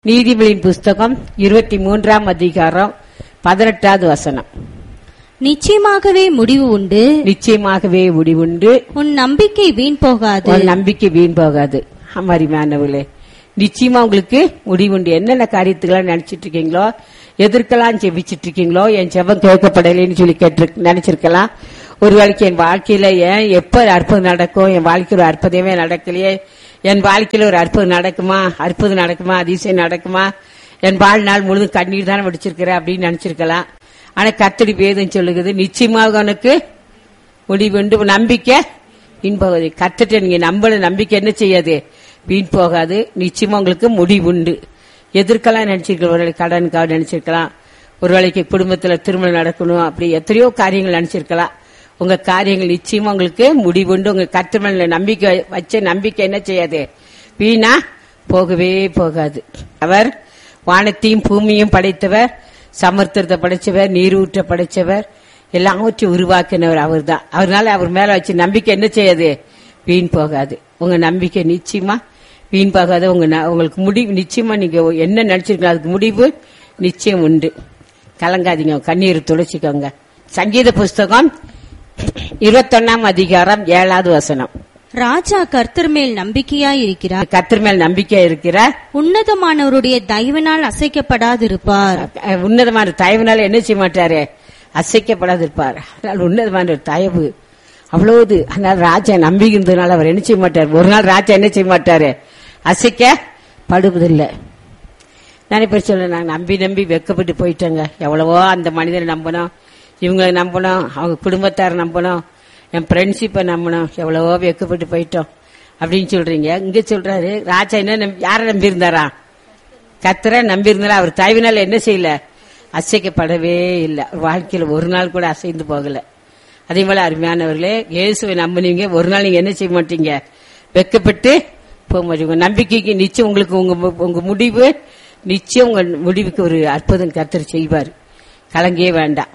நீதிபதியின் புஸ்தகம் இருபத்தி மூன்றாம் அதிகாரம் பதினெட்டாவது வசனம் நிச்சயமாகவே முடிவு உண்டு நிச்சயமாகவே முடிவுண்டு உன் நம்பிக்கை வீண் போகாது உன் நம்பிக்கை வீண் போகாது அமரிமானவர்களே நிச்சயமா உங்களுக்கு முடிவுண்டு என்னென்ன காரியத்துக்கெல்லாம் நினைச்சிட்டு இருக்கீங்களோ எதற்கெல்லாம் ஜெபிச்சிட்டு இருக்கீங்களோ என் ஜெபம் கேட்கப்படலைன்னு சொல்லி கேட்டு நினைச்சிருக்கலாம் ஒரு வேளைக்கு என் வாழ்க்கையில ஏன் எப்ப அற்புதம் நடக்கும் என் வாழ்க்கையில ஒரு அற்புதமே நடக்கலையே என் வாழ்க்கையில ஒரு அற்புதம் நடக்குமா அற்புதம் நடக்குமா அதிசயம் நடக்குமா என் வாழ்நாள் முழுதும் கண்ணீர் தானே வடிச்சிருக்கிறேன் அப்படின்னு நினைச்சிருக்கலாம் ஆனா கத்தடி வேதம் சொல்லுகிறது நிச்சயமாக உனக்கு முடிவுண்டு நம்பிக்கை வீண் போகாது கத்துட்டு நீங்க நம்பல நம்பிக்கை என்ன செய்யாது வீண் போகாது நிச்சயமா உங்களுக்கு முடிவுண்டு எதிர்க்கலாம் நினைச்சிருக்கலாம் ஒரு வேளை கடனுக்காக நினைச்சிருக்கலாம் ஒரு வேளைக்கு குடும்பத்துல திருமணம் நடக்கணும் அப்படி எத்தனையோ காரியங்கள் நினைச்சிருக்கலாம் உங்க காரியங்கள் நிச்சயமா உங்களுக்கு முடிவுண்டு உங்க கத்திரமல நம்பிக்கை வச்ச நம்பிக்கை என்ன செய்யாது வீணா போகவே போகாது அவர் வானத்தையும் பூமியும் படைத்தவர் சமுத்திரத்தை படைச்சவர் நீரூற்ற படைச்சவர் எல்லாவற்றையும் உருவாக்கினவர் அவர் தான் அவர்னால அவர் மேல வச்சு நம்பிக்கை என்ன செய்யாது வீண் போகாது உங்க நம்பிக்கை நிச்சயமா வீண் போகாது உங்க ந- உங்களுக்கு முடிவு நிச்சயமா நீங்க என்ன நினைச்சிருக்கீங்க அதுக்கு முடிவு நிச்சயம் உண்டு கலங்காதீங்க கண்ணீர் துளைச்சிக்கோங்க சங்கீத புஸ்தகம் இருபத்தொன்னாம் அதிகாரம் ஏழாவது வசனம் ராஜா கர்த்தர் மேல் நம்பிக்கையாய் இருக்கிறார் கத்திர மேல் நம்பிக்கை இருக்கிறார் உன்னதமானவருடைய தயவினால் அசைக்கப்படாதிருப்பார் அஹ் உன்னதமான தயவுனால என்ன செய்ய மாட்டாரு அசைக்கப்படாது இருப்பார் அதனால் உன்னதமான ஒரு தயவு அவ்வளவு அதனால ராஜா நம்பிக்கிறதுனால அவர் என்ன செய்ய மாட்டார் ஒரு நாள் ராஜா என்ன செய்ய மாட்டாரு அசைக்கப்படுவதில்லை நிறைய பேர் சொல்ல நாங்க நம்பி நம்பி வெக்கப்பட்டு போயிட்டோங்க எவ்வளவோ அந்த மனிதரை நம்பணும் இவங்களை நம்பணும் அவங்க குடும்பத்தாரை நம்பணும் என் ஃப்ரெண்ட்ஷிப்பை நம்பணும் எவ்வளவோ வெக்கப்பட்டு போயிட்டோம் அப்படின்னு சொல்றீங்க இங்க சொல்றாரு ராஜா என்ன நம்பி- யாரை நம்பி இருந்தாரா கத்தரை நம்பி இருந்தாலும் அவர் தயவினால் என்ன செய்யல அசைக்கப்படவே இல்லை வாழ்க்கையில ஒரு நாள் கூட அசைந்து போகல அதே போல அருமையானவர்களே இயேசுவை நம்பினீங்க ஒரு நாள் நீங்க என்ன செய்ய மாட்டீங்க வெக்கப்பட்டு போக மாட்டீங்க உங்க நம்பிக்கைக்கு நிச்சயம் உங்களுக்கு உங்க மு- உங்க முடிவு நிச்சயம் உங்க முடிவுக்கு ஒரு அற்புதம் கத்தர் செய்வார் கலங்கவே வேண்டாம்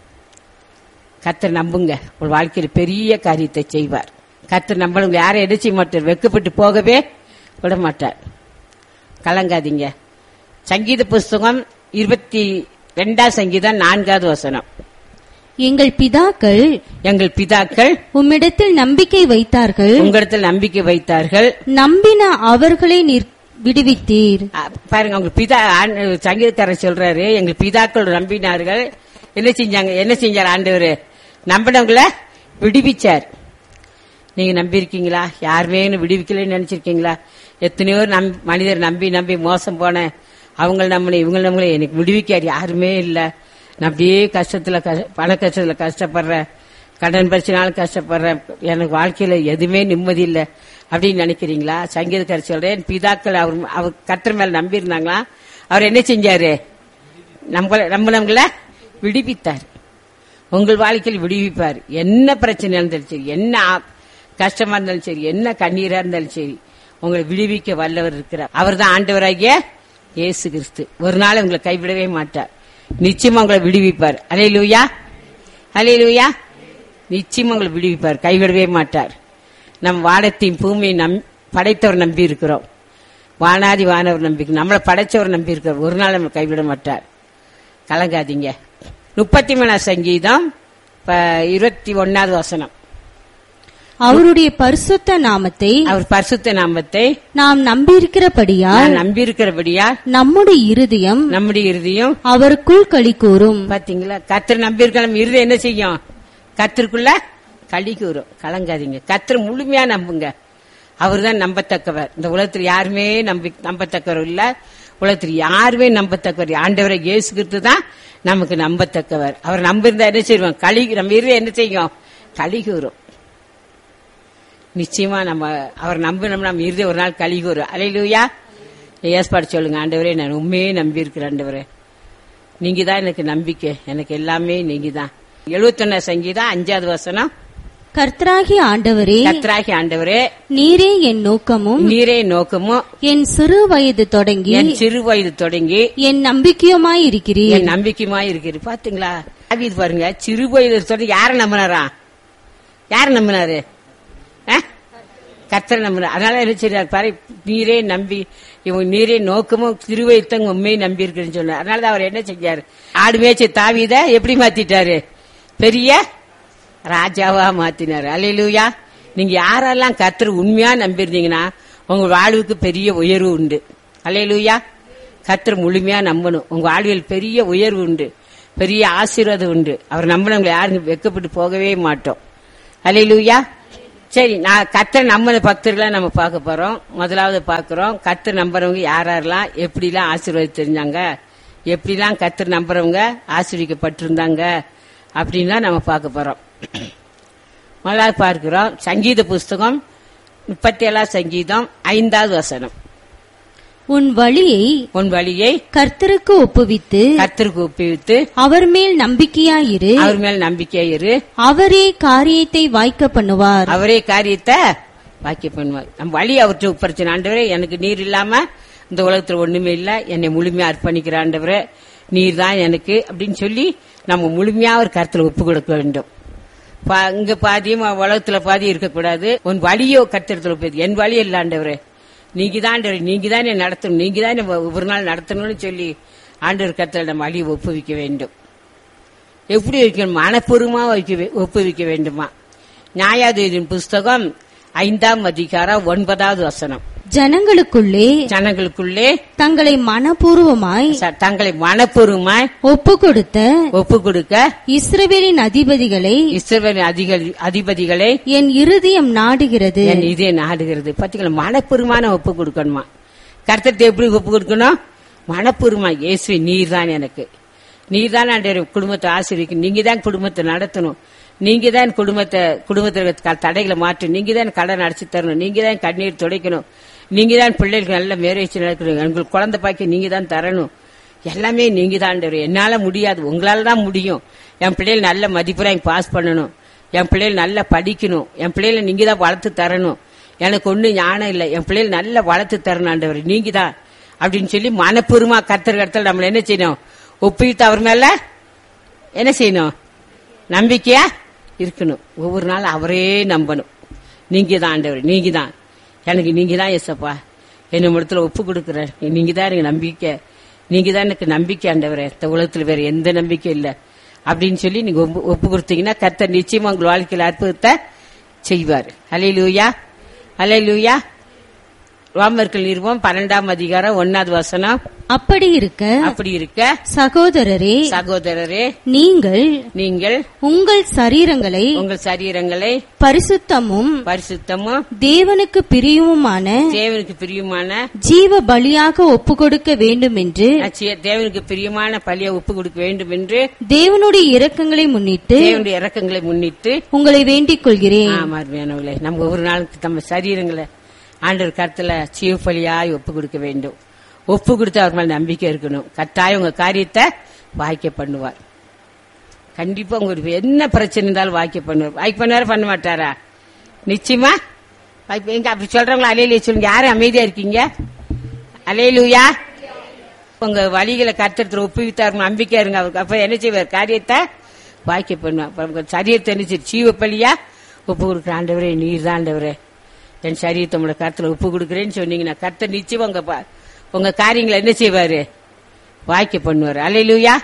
கத்தர் நம்புங்க உங்க வாழ்க்கையில பெரிய காரியத்தை செய்வார் கத்தர் நம்பணுங்க யாரும் என்ன செய்ய மாட்டார் வெக்கப்பட்டு போகவே விட மாட்டார் கலங்காதீங்க சங்கீத புஸ்தகம் இருபத்தி ரெண்டாம் சங்கீதம் நான்காவது வசனம் எங்கள் பிதாக்கள் எங்கள் பிதாக்கள் உம்மிடத்தில் நம்பிக்கை வைத்தார்கள் உங்களிடத்தில் நம்பிக்கை வைத்தார்கள் நம்பின அவர்களை நீர் விடுவித்தீர் அ, பாருங்க உங்க பிதா ஆண்- சங்கீதக்காரர் சொல்றாரு எங்கள் பிதாக்கள் நம்பினார்கள் என்ன செஞ்சாங்க என்ன செஞ்சார் ஆண்டவர் நம்பினவங்கள விடுவிச்சார் நீங்க நம்பி இருக்கீங்களா யாருமே இன்னும் விடுவிக்கலன்னு நினைச்சிருக்கீங்களா எத்தனையோ நம் மனிதர் நம்பி நம்பி மோசம் போனேன் அவங்க நம்மளை இவங்க நம்மளை எனக்கு விடுவிக்கார் யாருமே இல்ல நான் அப்படியே கஷ்டத்துல கஷ்ட- பண கஷ்டத்துல கஷ்டப்படுறேன் கடன் பிரச்சனாலும் கஷ்டப்படுறேன் எனக்கு வாழ்க்கையில எதுவுமே நிம்மதி இல்ல அப்படின்னு நினைக்கிறீங்களா சங்கீதக்காரர் சொல்றேன் என் பிதாக்கள் அவர் அவர் கத்தர் மேல நம்பி இருந்தாங்களா அவர் என்ன செஞ்சாரு நம்மள நம்ம நம்மள விடுவித்தார் உங்கள் வாழ்க்கையில் விடுவிப்பார் என்ன பிரச்சனை இருந்தாலும் சரி என்ன ஆ- கஷ்டமா இருந்தாலும் சரி என்ன கண்ணீரா இருந்தாலும் சரி உங்களை விடுவிக்க வல்லவர் இருக்கிறார் அவர் தான் ஆண்டவராகிய இயேசு கிறிஸ்து ஒரு நாள் உங்களை கைவிடவே மாட்டார் நிச்சயமா உங்களை விடுவிப்பார் அலே லூயா அலே லூயா நிச்சயமா உங்களை விடுவிப்பார் கைவிடவே மாட்டார் நம் வானத்தையும் பூமியை நம் படைத்தவர் நம்பி இருக்கிறோம் வானாதி வானவர் நம்பி நம்மளை படைச்சவர் நம்பி இருக்கிறோம் ஒரு நாள் நம்ம கைவிட மாட்டார் கலங்காதீங்க முப்பத்தி மூணாம் சங்கீதம் ப- இருபத்தி ஒன்னாவது வசனம் அவருடைய பரிசுத்த நாமத்தை அவர் பரிசுத்த நாமத்தை நாம் நம்பியிருக்கிறபடியால் நான் நம்பியிருக்கிறபடியா நம்முடைய இருதயம் நம்முடைய இறுதியும் அவருக்குள் களி கூறும் பாத்தீங்களா கத்தர் நம்பியிருக்க நம்ம இறுதி என்ன செய்யும் கத்திற்குள்ள களி கூறும் கலங்காதீங்க கத்தர் முழுமையா நம்புங்க அவர் தான் நம்பத்தக்கவர் இந்த உலகத்தில் யாருமே நம்பி நம்பத்தக்கவர் இல்ல உலகத்தில் யாருமே நம்பத்தக்கவர் ஆண்டவரை இயேசு கிறிஸ்து தான் நமக்கு நம்பத்தக்கவர் அவர் நம்பியிருந்தா என்ன செய்வோம் களி நம்ம இறுதி என்ன செய்யும் களி கூறும் நிச்சயமா நம்ம அவர் நம்பினோம் நம்ம இறுதி ஒரு நாள் களி கூறும் அலையிலூயா ஏற்பாடு சொல்லுங்க ஆண்டவரே நான் உண்மையே நம்பி இருக்கிறேன் ஆண்டவரே நீங்க தான் எனக்கு நம்பிக்கை எனக்கு எல்லாமே நீங்க தான் எழுபத்தொன்னு சங்கீதம் அஞ்சாவது வசனம் கர்த்தராகிய ஆண்டவரே கத்ராகி ஆண்டவரே நீரே என் நோக்கமும் நீரே நோக்கமும் என் சிறு வயது தொடங்கி என் சிறு வயது தொடங்கி என் நம்பிக்கையுமாய் இருக்கிறீர் என் நம்பிக்கையுமாய் இருக்கிறது பாத்தீங்களா தாவீது பாருங்க சிறு வயது தொடங்கி யார நம்பினாரா யார நம்பினாரு கத்தரை நம்புற அதனால என்ன செய்யறாரு பாரு நீரே நம்பி இவங்க நீரே நோக்கமும் திருவைத்தங்க உண்மையை நம்பி இருக்குன்னு சொன்னார் அதனால அவர் என்ன செஞ்சாரு ஆடு மேய்ச்சி தாவித எப்படி மாத்திட்டாரு பெரிய ராஜாவா மாத்தினாரு அலையிலூயா நீங்க யாரெல்லாம் கத்தர் உண்மையா நம்பியிருந்தீங்கன்னா உங்க வாழ்வுக்கு பெரிய உயர்வு உண்டு அலையிலூயா கத்தர் முழுமையா நம்பணும் உங்க வாழ்வில் பெரிய உயர்வு உண்டு பெரிய ஆசீர்வாதம் உண்டு அவர் நம்பினவங்களை யாரும் வெக்கப்பட்டு போகவே மாட்டோம் அலையிலூயா சரி நான் கத்தர் நம்பின பக்தர்களை நம்ம பார்க்க போறோம் முதலாவது பார்க்கிறோம் கத்தர் நம்புறவங்க யார் யாரெல்லாம் எப்படிலாம் ஆசீர்வாதம் தெரிஞ்சாங்க எப்படிலாம் கத்தர் நம்புறவங்க ஆசீர்விக்கப்பட்டிருந்தாங்க அப்படின்லாம் நம்ம பார்க்க போறோம் முதலாவது பார்க்கிறோம் சங்கீத புஸ்தகம் முப்பத்தி ஏழாம் சங்கீதம் ஐந்தாவது வசனம் உன் வழியை உன் வழியை கர்த்தருக்கு ஒப்புவித்து கத்தருக்கு ஒப்புவித்து அவர் மேல் நம்பிக்கையாயிரு அவர் மேல் நம்பிக்கை இரு அவரே காரியத்தை வாய்க்க பண்ணுவார் அவரே காரியத்தை வாக்கிய பண்ணுவார் நம்ம வழி அவர்கிட்ட ஒப்படைச்ச ஆண்டவரே எனக்கு நீர் இல்லாம இந்த உலகத்துல ஒண்ணுமே இல்ல என்னை முழுமையா அர்ப்பணிக்கிற ஆண்டவரே நீர் தான் எனக்கு அப்படின்னு சொல்லி நம்ம முழுமையா ஒரு கருத்துல ஒப்பு கொடுக்க வேண்டும் பா- இங்க பாதியும் உலகத்துல பாதி இருக்கக்கூடாது உன் வழியோ கத்திரத்துல போய் என் வழி இல்ல ஆண்டவரே நீங்க தான் ஆண்டவரே நீங்க தான் என்னை நடத்தணும் நீங்க தான் என்னை ஒவ்வொரு நாள் நடத்தணும்னு சொல்லி ஆண்டவர் கருத்துல நம்ம வழியை ஒப்புவிக்க வேண்டும் எப்படி வைக்கணும் மனப்பூர்வமா வைக்க வே- ஒப்புவிக்க வேண்டுமா நியாயாதிபதியின் புஸ்தகம் ஐந்தாம் அதிகாரம் ஒன்பதாவது வசனம் ஜனங்களுக்குள்ளே ஜனங்களுக்குள்ளே தங்களை மனப்பூர்வமாய் ச- தங்களை மனப்பூர்வமாய் ஒப்பு கொடுத்த ஒப்பு கொடுக்க இஸ்ரவேலின் அதிபதிகளை இஸ்ரவேல் அதிக- அதிபதிகளை என் இருதயம் நாடுகிறது என் இதே நாடுகிறது பாத்தீங்களா மனப்பூர்வமான ஒப்பு கொடுக்கணுமா கர்த்தத்தை எப்படி ஒப்பு கொடுக்கணும் மனப்பூர்வமா இயேசுவே நீர் தான் எனக்கு நீர் தான் ஆண்டவரே குடும்பத்தை ஆசிரியக்கு நீங்க தான் குடும்பத்தை நடத்தணும் நீங்க தான் குடும்பத்தை குடும்பத்தில் இருக்க தடைகளை மாற்றணும் நீங்க தான் கடன் அடைச்சு தரணும் நீங்க தான் கண்ணீர் துடைக்கணும் நீங்க தான் பிள்ளைகளுக்கு நல்ல மேரேஜ் நடக்கணும் உங்களுக்கு குழந்தை பாக்கி நீங்க தான் தரணும் எல்லாமே நீங்க தான் ஆண்டவரே என்னால முடியாது உங்களால தான் முடியும் என் பிள்ளைகள் நல்ல மதிப்பெல்லாம் பாஸ் பண்ணணும் என் பிள்ளைகள் நல்லா படிக்கணும் என் பிள்ளைகளை நீங்க தான் வளர்த்து தரணும் எனக்கு ஒண்ணு ஞானம் இல்லை என் பிள்ளைகள் நல்லா வளர்த்து தரணும் ஆண்டவர் நீங்க தான் அப்படின்னு சொல்லி மனப்பூர்வமா கத்தர் கடத்தல் நம்மள என்ன செய்யணும் ஒப்பிட்டு அவர் மேல என்ன செய்யணும் நம்பிக்கையா இருக்கணும் ஒவ்வொரு நாள் அவரே நம்பணும் நீங்க தான் ஆண்டவர் நீங்க தான் எனக்கு நீங்க தான் எசப்பா என்ன இடத்துல ஒப்பு கொடுக்குற நீங்க தான் எனக்கு நம்பிக்கை நீங்க தான் எனக்கு நம்பிக்கை ஆண்டவரே இந்த உலகத்துல வேற எந்த நம்பிக்கை இல்ல அப்படின்னு சொல்லி நீங்க ஒப்பு- ஒப்பு கொடுத்தீங்கன்னா கர்த்தர் நிச்சயமா உங்கள் வாழ்க்கையில அற்புதத்தை செய்வார் அலையிலூயா அலையிலூயா ரோமர்கள் நிறுவம் பன்னெண்டாம் அதிகாரம் ஒன்னாவது வசனம் அப்படி இருக்க அப்படி இருக்க சகோதரரே சகோதரரே நீங்கள் நீங்கள் உங்கள் சரீரங்களை உங்கள் சரீரங்களை பரிசுத்தமும் பரிசுத்தமும் தேவனுக்கு பிரியவுமான தேவனுக்கு பிரியமான ஜீவ பலியாக ஒப்பு கொடுக்க வேண்டும் என்று அச்சிய- தேவனுக்கு பிரியமான பலியை ஒப்பு கொடுக்க வேண்டும் என்று தேவனுடைய இரக்கங்களை முன்னிட்டு தேவனுடைய இறக்கங்களை முன்னிட்டு உங்களை வேண்டிக் கொள்கிறேன் ஆமா அருமையானவர்களே நம்ம ஒரு நாளுக்கு நம்ம சரீரங்களை ஆண்டவர் கருத்துல சீவ பலியாய் ஒப்பு கொடுக்க வேண்டும் ஒப்பு கொடுத்து அவர் மேல நம்பிக்கை இருக்கணும் கட்டாயம் உங்க காரியத்தை வாய்க்க பண்ணுவார் கண்டிப்பா உங்களுக்கு என்ன பிரச்சனை இருந்தாலும் வாய்க்க பண்ணுவார் வாய்க்க பண்ணுவாரா பண்ண மாட்டாரா நிச்சயமா வாய்ப்பு- எங்க அப்படி சொல்றவங்களா அலையிலே சொல்லுங்க யாரும் அமைதியா இருக்கீங்க அலையிலுயா உங்க வழிகளை கத்தத்துல ஒப்புவித்தார் நம்பிக்கை இருங்க அவருக்கு அப்ப என்ன செய்வார் காரியத்தை வாய்க்க பண்ணுவார் அப்ப உங்க சரீரத்தை என்ன செய்ய சீவ பலியா ஒப்பு கொடுக்குற ஆண்டவரே நீர் தான் ஆண்டவரே என் சரீரத்தை உங்களோட கருத்துல ஒப்பு கொடுக்குறேன்னு சொன்னீங்கன்னா கர்த்தர் நிச்சயம் உங்க பா- உங்க காரியங்களை என்ன செய்வாரு வாய்க்க பண்ணுவார் அலையிலுயா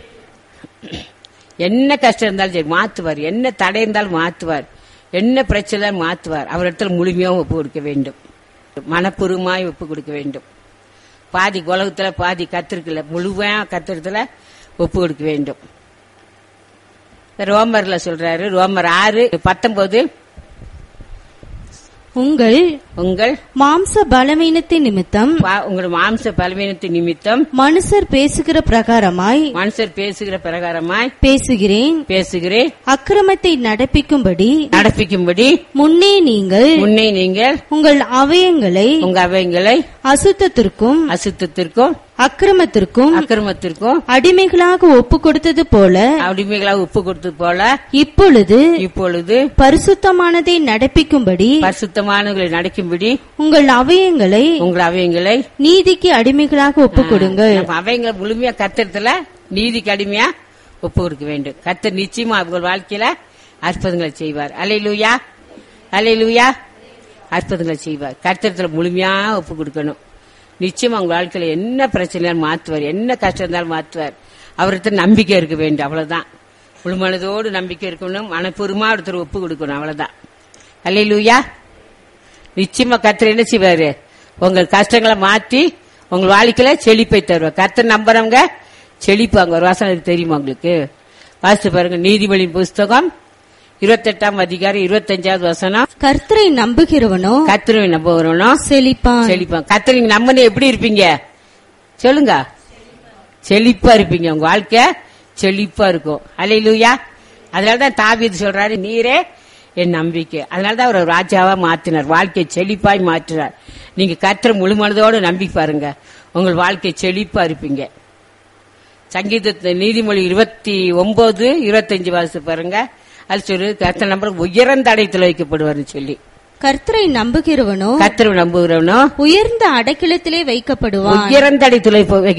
என்ன கஷ்டம் இருந்தாலும் சரி மாத்துவார் என்ன தடை இருந்தாலும் மாத்துவார் என்ன பிரச்சனை இருந்தாலும் மாத்துவார் அவர் இடத்துல முழுமையாகவும் ஒப்பு கொடுக்க வேண்டும் மனப்பூர்வமாய் ஒப்பு கொடுக்க வேண்டும் பாதி உலகத்துல பாதி கத்திருக்கல முழுமையா கத்திரத்துல ஒப்பு கொடுக்க வேண்டும் ரோமர்ல சொல்றாரு ரோமர் ஆறு பத்தொன்பது உங்கள் உங்கள் மாம்ச பலவீனத்தின் நிமித்தம் பா- உங்கள் மாம்ச பலவீனத்தின் நிமித்தம் மனுஷர் பேசுகிற பிரகாரமாய் மனுஷர் பேசுகிற பிரகாரமாய் பேசுகிறேன் பேசுகிறேன் அக்கிரமத்தை நடப்பிக்கும்படி நடப்பிக்கும்படி முன்னே நீங்கள் முன்னே நீங்கள் உங்கள் அவயங்களை உங்க அவைங்களை அசுத்தத்திற்கும் அசுத்தத்திற்கும் அக்கிரமத்திற்கும் அக்கிரமத்திற்கும் அடிமைகளாக ஒப்பு கொடுத்தது போல அடிமைகளாக உப்பு கொடுத்தது போல இப்பொழுது இப்பொழுது பரிசுத்தமானதை நடப்பிக்கும்படி பரிசுத்தமானவர்களை நடக்கும்படி உங்கள் அவயங்களை உங்கள் அவைங்களை நீதிக்கு அடிமைகளாக ஒப்பு கொடுங்கள் நம்ம அவைங்க முழுமையா கத்திரத்துல நீதிக்கு அடிமையா ஒப்பு கொடுக்க வேண்டும் கத்தர் நிச்சயமா உங்கள் வாழ்க்கையில அற்புதங்களை செய்வார் அலையிலுயா அலையிலுயா அற்புதங்களை செய்வார் கர்த்தரத்துல முழுமையா ஒப்பு கொடுக்கணும் நிச்சயம் அவங்க வாழ்க்கையில என்ன பிரச்சனை மாத்துவார் என்ன கஷ்டம் இருந்தாலும் மாத்துவார் அவர்கிட்ட நம்பிக்கை இருக்க வேண்டும் அவ்வளவுதான் முழுமனதோடு நம்பிக்கை இருக்கணும் மனப்பூர்வமா ஒருத்தர் ஒப்பு கொடுக்கணும் அவ்வளவுதான் அல்லையிலூயா நிச்சயமா கர்த்தர் என்ன செய்வாரு உங்கள் கஷ்டங்களை மாத்தி உங்க வாழ்க்கையில செழிப்பை தருவார் கர்த்தர் நம்புறவங்க செழிப்பாங்க ஒரு வாசனை இது தெரியுமா உங்களுக்கு வாசித்து பாருங்க நீதிபதியின் புஸ்தகம் இருபத்தெட்டாம் அதிகாரம் இருபத்தஞ்சாவது வசனம் கர்த்தரை நம்புகிறவனோ கத்திரவை நம்புறவனும் செழிப்பான் செழிப்பான் கத்திர நீங்க நம்பின எப்படி இருப்பீங்க சொல்லுங்க செழிப்பா இருப்பீங்க உங்க வாழ்க்கை செழிப்பா இருக்கும் அலையிலூயா அதனாலதான் தாவீது சொல்றாரு நீரே என் நம்பிக்கை அதனாலதான் அவர் ராஜாவா மாத்தினார் வாழ்க்கையை செழிப்பாய் மாற்றினார் நீங்க கத்திர முழு மனதோடு நம்பி பாருங்க உங்கள் வாழ்க்கை செழிப்பா இருப்பீங்க சங்கீத நீதிமொழி இருபத்தி ஒன்பது இருபத்தஞ்சு வாசி பாருங்க அது சொல்லு கர்த்தர் நம்பர் உயர்ந்த அடைத்துல வைக்கப்படுவார்னு சொல்லி கர்த்தரை நம்புகிறவனோ கத்திர நம்புகிறவனும் உயர்ந்த அடைக்கலத்திலே வைக்கப்படுவான் உயர்ந்த அடைத்துல